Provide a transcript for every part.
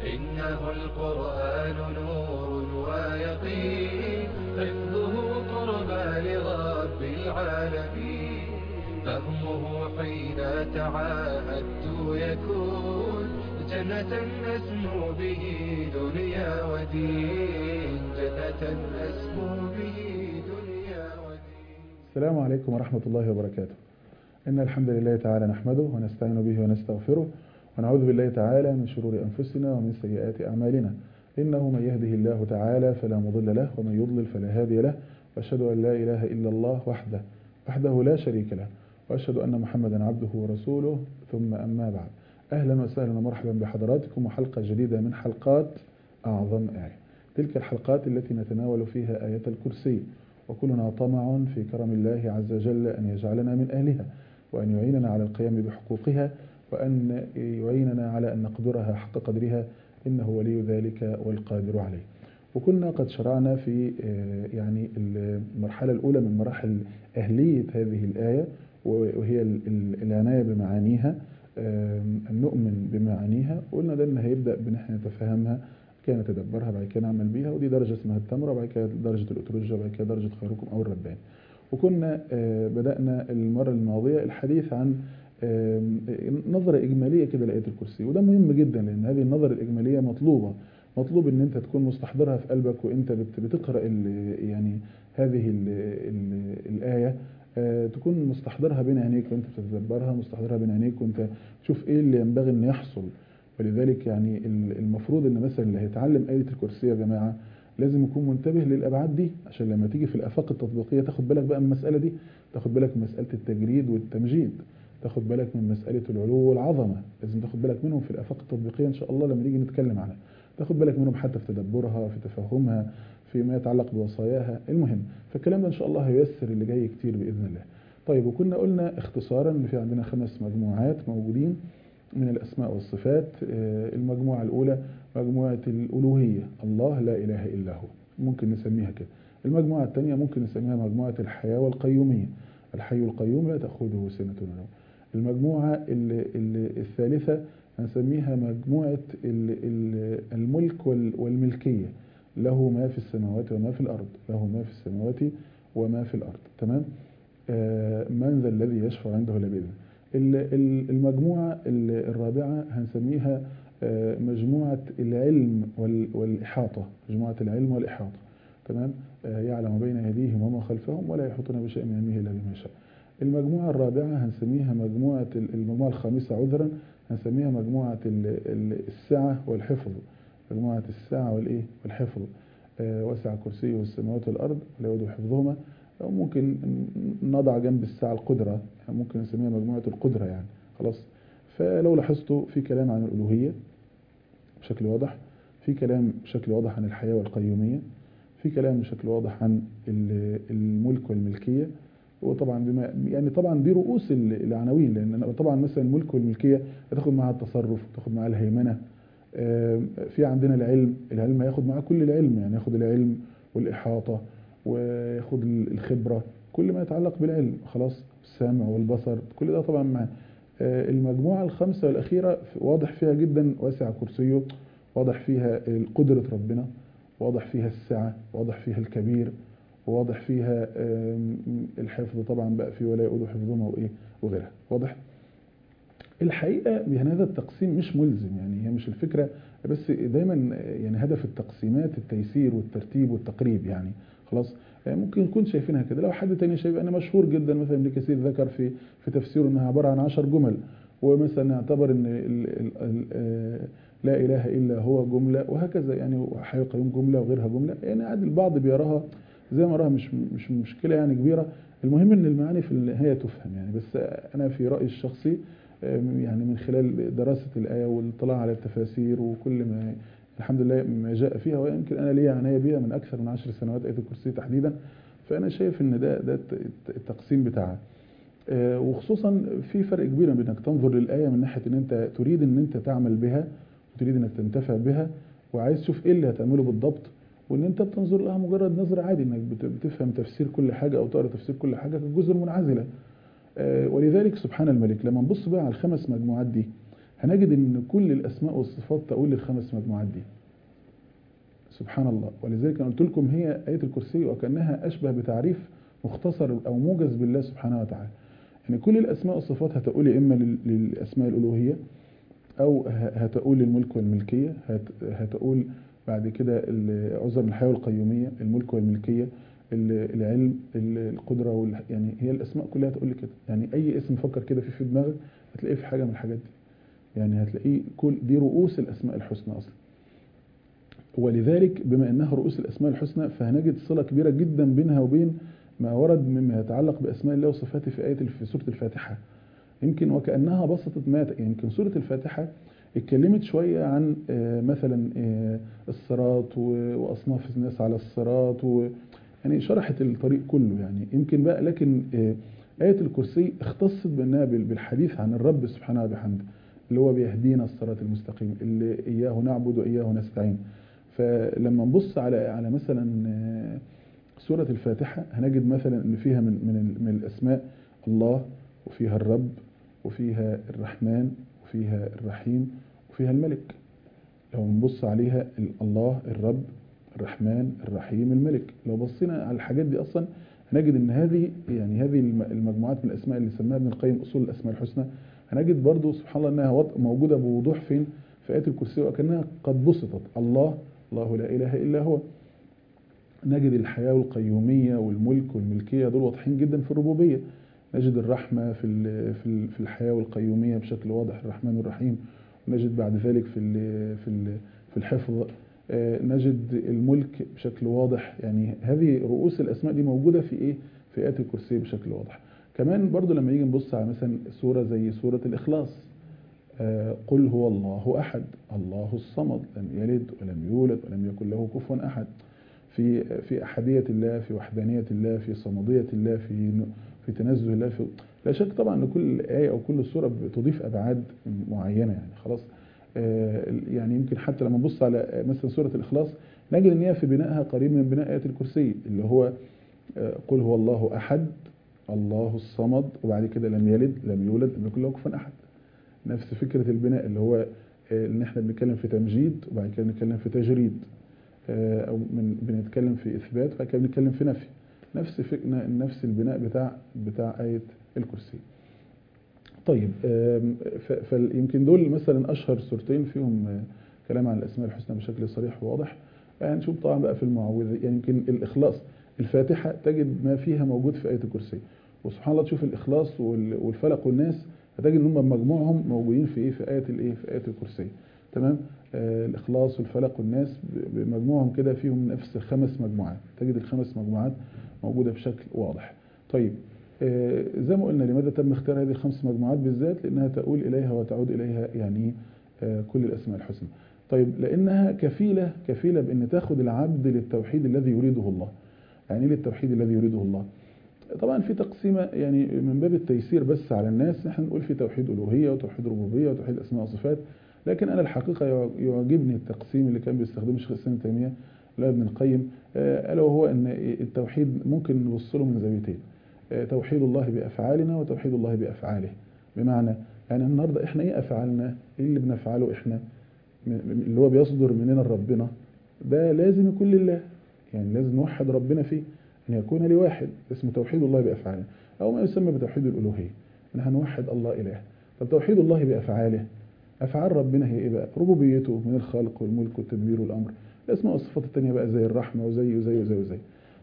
إنه القرآن نور ويقين حفظه قربى لرب العالمين فهمه حين تعاهدت يكون جنة أسمو به دنيا ودين جنة أسمو به دنيا ودين السلام عليكم ورحمة الله وبركاته إن الحمد لله تعالى نحمده ونستعين به ونستغفره ونعوذ بالله تعالى من شرور أنفسنا ومن سيئات أعمالنا إنه من يهده الله تعالى فلا مضل له ومن يضلل فلا هادي له وأشهد أن لا إله إلا الله وحده وحده لا شريك له وأشهد أن محمدا عبده ورسوله ثم أما بعد أهلا وسهلا ومرحبا بحضراتكم وحلقة جديدة من حلقات أعظم آية تلك الحلقات التي نتناول فيها آية الكرسي وكلنا طمع في كرم الله عز وجل أن يجعلنا من أهلها وأن يعيننا على القيام بحقوقها وأن يعيننا على أن نقدرها حق قدرها إنه ولي ذلك والقادر عليه وكنا قد شرعنا في يعني المرحلة الأولى من مراحل أهلية هذه الآية وهي العناية بمعانيها أن نؤمن بمعانيها وقلنا ده إن هيبدأ بإن احنا نتفهمها كده نتدبرها بعد كده نعمل بيها ودي درجة اسمها التمرة وبعد كده درجة الأترجة وبعد كده درجة خيركم أو الربان وكنا بدأنا المرة الماضية الحديث عن نظرة إجمالية كده لآية الكرسي وده مهم جدا لأن هذه النظرة الإجمالية مطلوبة مطلوب ان انت تكون مستحضرها في قلبك وانت بتقرأ يعني هذه ال ال الآية تكون مستحضرها بين عينيك وانت بتتدبرها مستحضرها بين عينيك وانت تشوف ايه اللي ينبغي ان يحصل ولذلك يعني المفروض ان مثلا اللي هيتعلم آية الكرسي يا جماعة لازم يكون منتبه للأبعاد دي عشان لما تيجي في الآفاق التطبيقية تاخد بالك بقى من المسألة دي تاخد بالك من مسألة التجريد والتمجيد تاخد بالك من مسألة العلو والعظمة لازم تاخد بالك منهم في الآفاق التطبيقية إن شاء الله لما نيجي نتكلم عنها تاخد بالك منهم حتى في تدبرها في تفهمها فيما يتعلق بوصاياها المهم فالكلام ده إن شاء الله هييسر اللي جاي كتير بإذن الله طيب وكنا قلنا اختصارا ان في عندنا خمس مجموعات موجودين من الأسماء والصفات المجموعة الأولى مجموعة الألوهية الله لا إله إلا هو ممكن نسميها كده المجموعة الثانية ممكن نسميها مجموعة الحياة والقيومية الحي القيوم لا تأخذه سنة ولا نوم المجموعة الثالثة هنسميها مجموعة الملك والملكية له ما في السماوات وما في الأرض له ما في السماوات وما في الأرض تمام من ذا الذي يشفع عنده إلا بإذنه المجموعة الرابعة هنسميها مجموعة العلم والإحاطة مجموعة العلم والإحاطة تمام يعلم بين أيديهم وما خلفهم ولا يحيطون بشيء من علمه إلا بما شاء المجموعة الرابعة هنسميها مجموعة المجموعة الخامسة عذرا هنسميها مجموعة السعة والحفظ مجموعة السعة والإيه والحفظ وسع كرسيه السماوات والأرض ولا يؤوده حفظهما أو ممكن نضع جنب الساعة القدرة يعني ممكن نسميها مجموعة القدرة يعني خلاص فلو لاحظتوا في كلام عن الألوهية بشكل واضح في كلام بشكل واضح عن الحياة والقيومية في كلام بشكل واضح عن الملك والملكية وطبعا بما يعني طبعا دي رؤوس العناوين لان طبعا مثلا الملك والملكيه هتاخد معاها التصرف تاخد معاها الهيمنه في عندنا العلم العلم هياخد معاه كل العلم يعني ياخد العلم والاحاطه وياخد الخبرة كل ما يتعلق بالعلم خلاص السمع والبصر كل ده طبعا معاه المجموعة الخامسة والأخيرة واضح فيها جدا واسع كرسيه واضح فيها قدرة ربنا واضح فيها السعة واضح فيها الكبير واضح فيها الحفظ طبعا بقى في ولا يؤود حفظهما وإيه وغيرها واضح الحقيقة يعني هذا التقسيم مش ملزم يعني هي مش الفكرة بس دايما يعني هدف التقسيمات التيسير والترتيب والتقريب يعني خلاص ممكن نكون شايفينها كده لو حد تاني شايف انا مشهور جدا مثلا ابن كثير ذكر في في تفسيره انها عباره عن 10 جمل ومثلا نعتبر ان ال ال ال لا اله الا هو جمله وهكذا يعني حي قيوم جمله وغيرها جمله يعني عادي البعض بيراها زي ما راها مش مش مشكله يعني كبيره المهم ان المعاني في النهايه تفهم يعني بس انا في رايي الشخصي يعني من خلال دراسه الايه والاطلاع على التفاسير وكل ما الحمد لله ما جاء فيها ويمكن انا لي عنايه بها من اكثر من عشر سنوات ايه الكرسي تحديدا فانا شايف ان ده ده التقسيم بتاعها وخصوصا في فرق كبير بين انك تنظر للايه من ناحيه ان انت تريد ان انت تعمل بها وتريد انك تنتفع بها وعايز تشوف ايه اللي هتعمله بالضبط وان انت بتنظر لها مجرد نظره عادي انك بتفهم تفسير كل حاجه او تقرا تفسير كل حاجه كجزر منعزله ولذلك سبحان الملك لما نبص بقى على الخمس مجموعات دي هنجد ان كل الاسماء والصفات تقول للخمس مجموعات دي سبحان الله ولذلك انا قلت لكم هي ايه الكرسي وكانها اشبه بتعريف مختصر او موجز بالله سبحانه وتعالى يعني كل الاسماء والصفات هتقول يا اما لل- للاسماء الالوهيه او ه- هتقول الملك والملكيه هت- هتقول بعد كده ال- عذر الحياه والقيوميه الملك والملكيه ال- العلم ال- القدره وال... يعني هي الاسماء كلها تقول لي كده يعني اي اسم فكر كده فيه في دماغك هتلاقيه في حاجه من الحاجات دي يعني هتلاقيه كل دي رؤوس الاسماء الحسنى اصلا ولذلك بما انها رؤوس الاسماء الحسنى فهنجد صله كبيره جدا بينها وبين ما ورد مما يتعلق باسماء الله وصفاته في ايه في سوره الفاتحه يمكن وكانها بسطت ما يعني يمكن سوره الفاتحه اتكلمت شويه عن آه، مثلا آه، الصراط و- واصناف الناس على الصراط و يعني شرحت الطريق كله يعني يمكن بقى لكن آه، آية الكرسي اختصت بأنها بال- بالحديث عن الرب سبحانه وبحمده اللي هو بيهدينا الصراط المستقيم اللي إياه نعبد وإياه نستعين فلما نبص على على مثلا آه، سورة الفاتحة هنجد مثلا ان فيها من من ال- من الاسماء الله وفيها الرب وفيها الرحمن وفيها الرحيم وفيها الملك لو نبص عليها ال- الله الرب الرحمن الرحيم الملك لو بصينا على الحاجات دي اصلا هنجد ان هذه يعني هذه الم- المجموعات من الاسماء اللي سماها ابن القيم اصول الاسماء الحسنى هنجد برضو سبحان الله انها وض- موجوده بوضوح فين في ايه الكرسي وكانها قد بسطت الله الله لا اله الا هو نجد الحياة والقيومية والملك والملكية دول واضحين جدا في الربوبية نجد الرحمة في ال- في ال- في الحياة والقيومية بشكل واضح الرحمن الرحيم ونجد بعد ذلك في ال- في ال- في الحفظ آه، نجد الملك بشكل واضح يعني هذه رؤوس الأسماء دي موجودة في إيه في آيات الكرسي بشكل واضح كمان برضو لما يجي نبص على مثلا سورة زي سورة الإخلاص آه، قل هو الله أحد الله الصمد لم يلد ولم يولد ولم يكن له كفوا أحد في في أحدية الله في وحدانية الله في صمدية الله في ن- في تنزه الله في لا شك طبعا ان كل آية أو كل سورة بتضيف أبعاد معينة يعني خلاص آه، يعني يمكن حتى لما نبص على آه، مثلا سورة الإخلاص نجد ان هي في بنائها قريب من بناء آية الكرسي اللي هو آه، قل هو الله أحد الله الصمد وبعد كده لم يلد لم يولد لم يكن له كفوا أحد نفس فكرة البناء اللي هو آه، ان احنا بنتكلم في تمجيد وبعد كده بنتكلم في تجريد آه، او من بنتكلم في اثبات وبعد كده بنتكلم في نفي نفس فك... نفس البناء بتاع بتاع آية الكرسي طيب آم، ف- فيمكن دول مثلا اشهر سورتين فيهم آه، كلام عن الاسماء الحسنى بشكل صريح وواضح هنشوف طبعا بقى في المعوذ يعني يمكن الاخلاص الفاتحه تجد ما فيها موجود في ايه الكرسي وسبحان الله تشوف الاخلاص وال- والفلق والناس هتجد ان هم بمجموعهم موجودين في ايه في ايه الايه في ايه الكرسي تمام آه الاخلاص والفلق والناس ب- بمجموعهم كده فيهم نفس خمس مجموعات تجد الخمس مجموعات موجوده بشكل واضح طيب آه زي ما قلنا لماذا تم اختيار هذه الخمس مجموعات بالذات لانها تؤول اليها وتعود اليها يعني آه كل الاسماء الحسنى طيب لانها كفيله كفيله بان تاخذ العبد للتوحيد الذي يريده الله يعني ايه للتوحيد الذي يريده الله طبعا في تقسيمه يعني من باب التيسير بس على الناس نحن نقول في توحيد الوهيه وتوحيد ربوبيه وتوحيد اسماء وصفات لكن انا الحقيقه يع- يعجبني التقسيم اللي كان بيستخدمه شيخ الاسلام ابن تيميه لا ابن القيم آه، الا وهو ان التوحيد ممكن نبص له من زاويتين آه، توحيد الله بافعالنا وتوحيد الله بافعاله بمعنى يعني النهارده احنا ايه افعالنا ايه اللي بنفعله احنا م- م- اللي هو بيصدر مننا لربنا ده لازم يكون لله يعني لازم نوحد ربنا فيه ان يكون لواحد اسمه توحيد الله بافعاله او ما يسمى بتوحيد الالوهيه ان هنوحد الله اله طب توحيد الله بافعاله افعال ربنا هي ايه بقى ربوبيته من الخلق والملك والتدبير والامر الاسماء والصفات التانية بقى زي الرحمه وزي وزي وزي وزي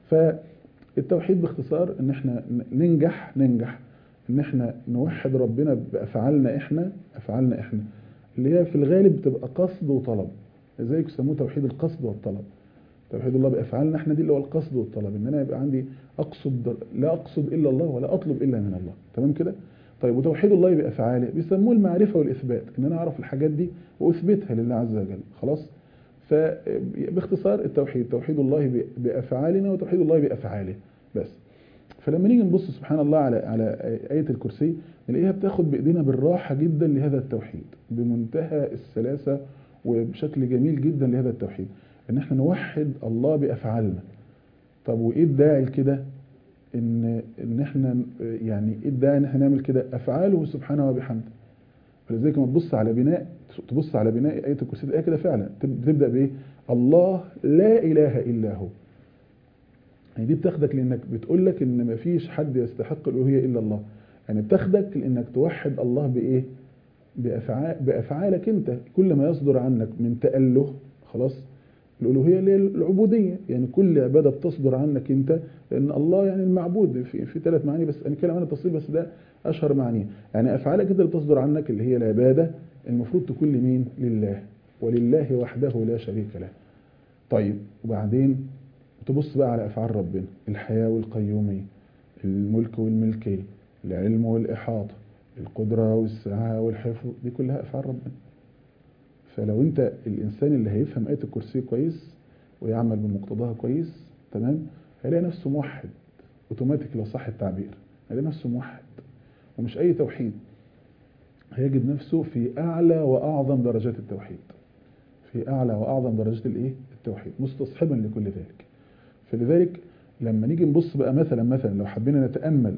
فالتوحيد باختصار ان احنا ن- ننجح ننجح ان احنا نوحد ربنا بافعالنا احنا افعالنا احنا اللي هي في الغالب بتبقى قصد وطلب لذلك يسموه توحيد القصد والطلب توحيد الله بافعالنا احنا دي اللي هو القصد والطلب ان انا يبقى عندي اقصد لا اقصد الا الله ولا اطلب الا من الله تمام كده طيب وتوحيد الله بافعاله بيسموه المعرفه والاثبات ان انا اعرف الحاجات دي واثبتها لله عز وجل خلاص فباختصار التوحيد توحيد الله ب- بافعالنا وتوحيد الله بافعاله بس فلما نيجي نبص سبحان الله على على آية الكرسي نلاقيها بتاخد بإيدينا بالراحة جدا لهذا التوحيد بمنتهى السلاسة وبشكل جميل جدا لهذا التوحيد إن احنا نوحد الله بأفعالنا طب وإيه الداعي لكده؟ إن إن احنا يعني إيه الداعي إن احنا نعمل كده؟ أفعاله سبحانه وبحمده ولذلك لما تبص على بناء تبص على بناء آية الكرسي الآية كده فعلا بتبدأ بإيه؟ الله لا إله إلا هو يعني دي بتاخدك لأنك بتقول لك إن مفيش حد يستحق الألوهية إلا الله يعني بتاخدك لأنك توحد الله بإيه؟ بأفعال بأفعالك أنت كل ما يصدر عنك من تأله خلاص الألوهية اللي هي العبودية يعني كل عبادة بتصدر عنك أنت لأن الله يعني المعبود في, في ثلاث معاني بس هنتكلم عنها تفصيل بس ده أشهر معانيه يعني أفعالك أنت اللي تصدر عنك اللي هي العبادة المفروض تكون لمين؟ لله ولله وحده لا شريك له طيب وبعدين تبص بقى على أفعال ربنا الحياة والقيومية الملك والملكية العلم والإحاطة القدرة والسعة والحفظ دي كلها أفعال ربنا فلو انت الانسان اللي هيفهم آية الكرسي كويس ويعمل بمقتضاها كويس تمام هيلاقي نفسه موحد اوتوماتيك لو صح التعبير هيلاقي نفسه موحد ومش اي توحيد هيجد نفسه في اعلى واعظم درجات التوحيد في اعلى واعظم درجات الايه التوحيد مستصحبا لكل ذلك فلذلك لما نيجي نبص بقى مثلا مثلا لو حبينا نتامل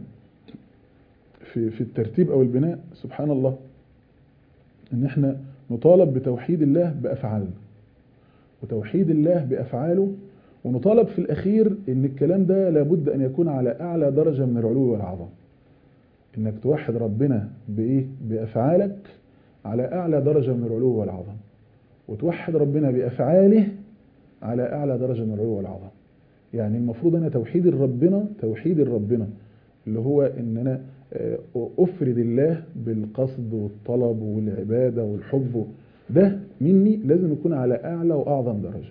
في في الترتيب او البناء سبحان الله ان احنا نطالب بتوحيد الله بافعالنا وتوحيد الله بافعاله ونطالب في الاخير ان الكلام ده لابد ان يكون على اعلى درجه من العلو والعظمه انك توحد ربنا بايه بافعالك على اعلى درجه من العلو والعظمه وتوحد ربنا بافعاله على اعلى درجه من العلو والعظمه يعني المفروض انا توحيد ربنا توحيد ربنا اللي هو ان انا افرد الله بالقصد والطلب والعباده والحب ده مني لازم يكون على اعلى واعظم درجه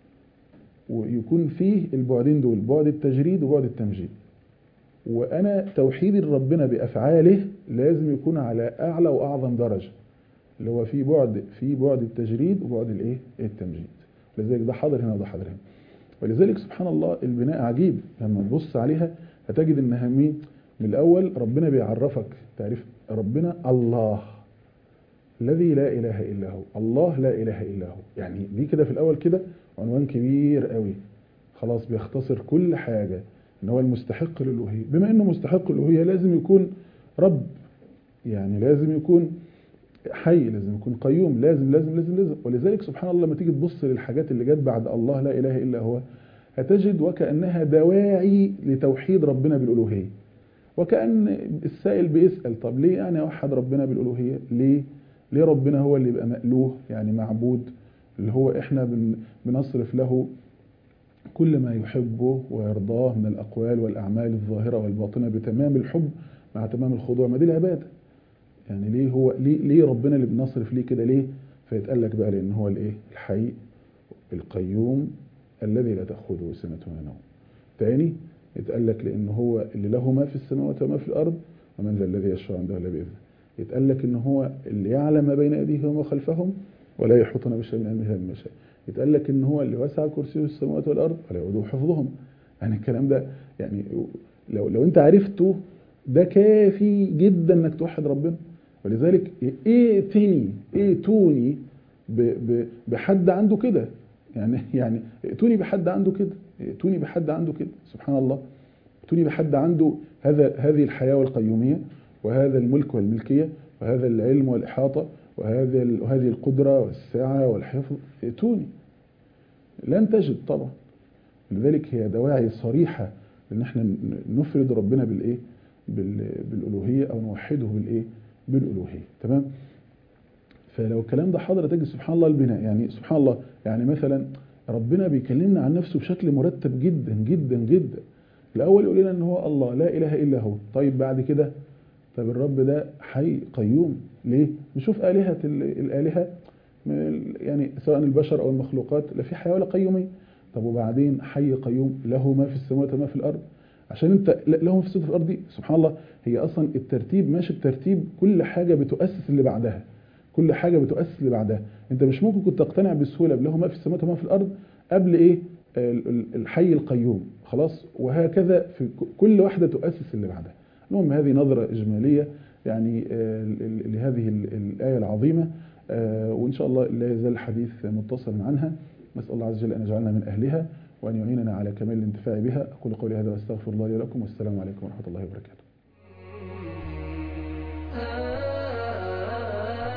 ويكون فيه البعدين دول بعد التجريد وبعد التمجيد وانا توحيدي لربنا بافعاله لازم يكون على اعلى واعظم درجه اللي هو في بعد في بعد التجريد وبعد الايه التمجيد لذلك ده حاضر هنا وده حاضر هنا ولذلك سبحان الله البناء عجيب لما تبص عليها هتجد انها مين من الأول ربنا بيعرفك تعريف ربنا الله الذي لا إله إلا هو الله لا إله إلا هو يعني دي كده في الأول كده عنوان كبير قوي خلاص بيختصر كل حاجة إن هو المستحق للألوهية بما إنه مستحق للألوهية لازم يكون رب يعني لازم يكون حي لازم يكون قيوم لازم لازم لازم لازم ولذلك سبحان الله لما تيجي تبص للحاجات اللي جت بعد الله لا إله إلا هو هتجد وكأنها دواعي لتوحيد ربنا بالألوهية وكأن السائل بيسأل طب ليه يعني أوحد ربنا بالألوهية ليه ليه ربنا هو اللي يبقى مألوه يعني معبود اللي هو احنا بنصرف له كل ما يحبه ويرضاه من الأقوال والأعمال الظاهرة والباطنة بتمام الحب مع تمام الخضوع ما دي العبادة يعني ليه هو ليه, ليه ربنا اللي بنصرف ليه كده ليه فيتقال لك بقى لأن هو الايه الحي القيوم الذي لا تأخذه سنة ولا نوم تاني يتقال لك لأن هو اللي له ما في السماوات وما في الأرض ومن ذا الذي يشفع عنده إلا بإذنه يتقال لك إن هو اللي يعلم ما بين أيديهم وما خلفهم ولا يحيطون بشيء من علمه إلا بما شاء يتقال لك إن هو اللي وسع كرسيه السماوات والأرض ولا يؤوده حفظهم يعني الكلام ده يعني لو لو أنت عرفته ده كافي جدا إنك توحد ربنا ولذلك ائتني ائتوني بحد عنده كده يعني يعني ائتوني بحد عنده كده ائتوني بحد عنده كده سبحان الله ائتوني بحد عنده هذا هذه الحياة والقيومية وهذا الملك والملكية وهذا العلم والإحاطة وهذا وهذه القدرة والسعة والحفظ ائتوني لن تجد طبعا لذلك هي دواعي صريحة ان احنا نفرد ربنا بالايه بالالوهيه او نوحده بالايه بالالوهيه تمام فلو الكلام ده حاضر تجد سبحان الله البناء يعني سبحان الله يعني مثلا ربنا بيكلمنا عن نفسه بشكل مرتب جدا جدا جدا الاول يقول لنا ان هو الله لا اله الا هو طيب بعد كده طب الرب ده حي قيوم ليه نشوف الهه الالهه يعني سواء البشر او المخلوقات لا في حياه ولا قيوميه طب وبعدين حي قيوم له ما في السماوات وما في الارض عشان انت له في السماوات الارض دي سبحان الله هي اصلا الترتيب ماشي بترتيب كل حاجه بتؤسس اللي بعدها كل حاجه بتؤسس اللي بعدها انت مش ممكن كنت تقتنع بسهوله بله ما في السماوات وما في الارض قبل ايه الحي القيوم خلاص وهكذا في كل واحده تؤسس اللي بعدها المهم هذه نظره اجماليه يعني لهذه الايه العظيمه وان شاء الله لا يزال الحديث متصلا عنها نسال الله عز وجل ان يجعلنا من اهلها وان يعيننا على كمال الانتفاع بها اقول قولي هذا واستغفر الله لي ولكم والسلام عليكم ورحمه الله وبركاته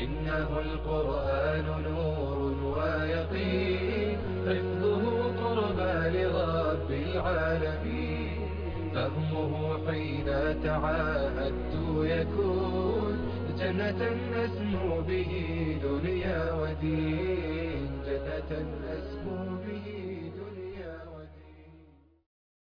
إنه القرآن نور ويقين حفظه قربى لرب العالمين فهمه حين تعاهدت يكون جنة نسمو به دنيا ودين جنة